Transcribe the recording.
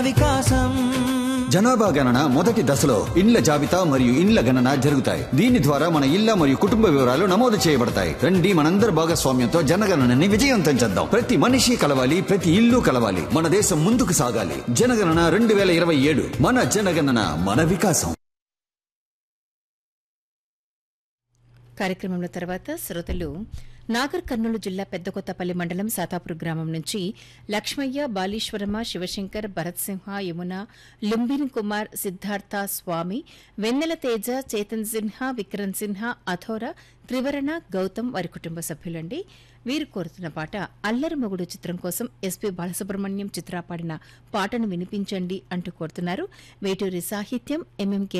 వికాసం జనాభా గణన మొదటి దశలో ఇండ్ల జాబితా మరియు ఇండ్ల గణన జరుగుతాయి దీని ద్వారా మన ఇళ్ల మరియు కుటుంబ వివరాలు నమోదు చేయబడతాయి రండి మనందరి భాగస్వామ్యంతో జనగణనని విజయవంతం చేద్దాం ప్రతి మనిషి కలవాలి ప్రతి ఇల్లు కలవాలి మన దేశం ముందుకు సాగాలి జనగణన రెండు వేల ఇరవై ఏడు మన జనగణన మన వికాసం కార్యక్రమంలో తర్వాత శ్రోతలు నాగర్ కర్నూలు జిల్లా పెద్దకొత్తపల్లి మండలం సాతాపూర్ గ్రామం నుంచి లక్ష్మయ్య బాలీశ్వరమ్మ శివశంకర్ భరత్ సింహ యమున లుంబిన్ కుమార్ సిద్ధార్థ స్వామి వెన్నెల తేజ చేతన్ సిన్హా విక్రమ్ సిన్హా అథోరా త్రివరణ గౌతమ్ వారి కుటుంబ సభ్యులండి వీరు కోరుతున్న పాట అల్లరి మొగుడు చిత్రం కోసం ఎస్పీ బాలసుబ్రహ్మణ్యం చిత్ర పాడిన పాటను వినిపించండి అంటూ కోరుతున్నారు వేటూరి సాహిత్యం ఎంఎంకే